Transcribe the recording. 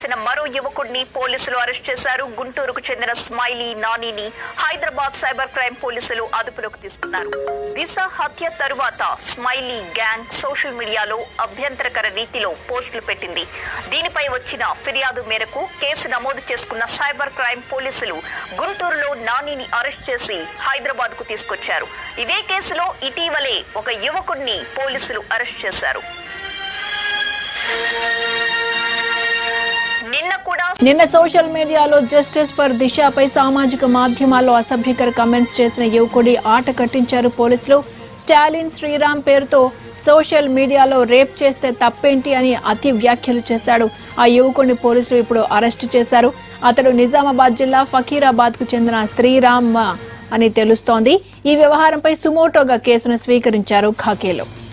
చేస్తున్న మరో యువకుడిని పోలీసులు అరెస్ట్ చేశారు గుంటూరుకు చెందిన స్మైలీ నానిని హైదరాబాద్ సైబర్ క్రైమ్ పోలీసులు అదుపులోకి తీసుకున్నారు దిశ హత్య తరువాత స్మైలీ గ్యాంగ్ సోషల్ మీడియాలో అభ్యంతరకర రీతిలో పోస్టులు పెట్టింది దీనిపై వచ్చిన ఫిర్యాదు మేరకు కేసు నమోదు చేసుకున్న సైబర్ క్రైమ్ పోలీసులు గుంటూరులో నానిని అరెస్ట్ చేసి హైదరాబాద్ కు తీసుకొచ్చారు ఇదే కేసులో ఇటీవలే ఒక యువకుడిని పోలీసులు అరెస్ట్ చేశారు నిన్న కూడా నిన్న సోషల్ మీడియాలో జస్టిస్ ఫర్ దిశపై సామాజిక మాధ్యమాల్లో అసభ్యకర కమెంట్స్ చేసిన యువకుడి ఆట కట్టించారు పోలీసులు స్టాలిన్ శ్రీరామ్ పేరుతో సోషల్ మీడియాలో రేప్ చేస్తే తప్పేంటి అని అతి వ్యాఖ్యలు చేశాడు ఆ యువకుడిని పోలీసులు ఇప్పుడు అరెస్ట్ చేశారు అతడు నిజామాబాద్ జిల్లా ఫకీరాబాద్ కు చెందిన శ్రీరామ్ అని తెలుస్తోంది ఈ వ్యవహారంపై సుమోటోగా కేసును స్వీకరించారు ఖాకీలు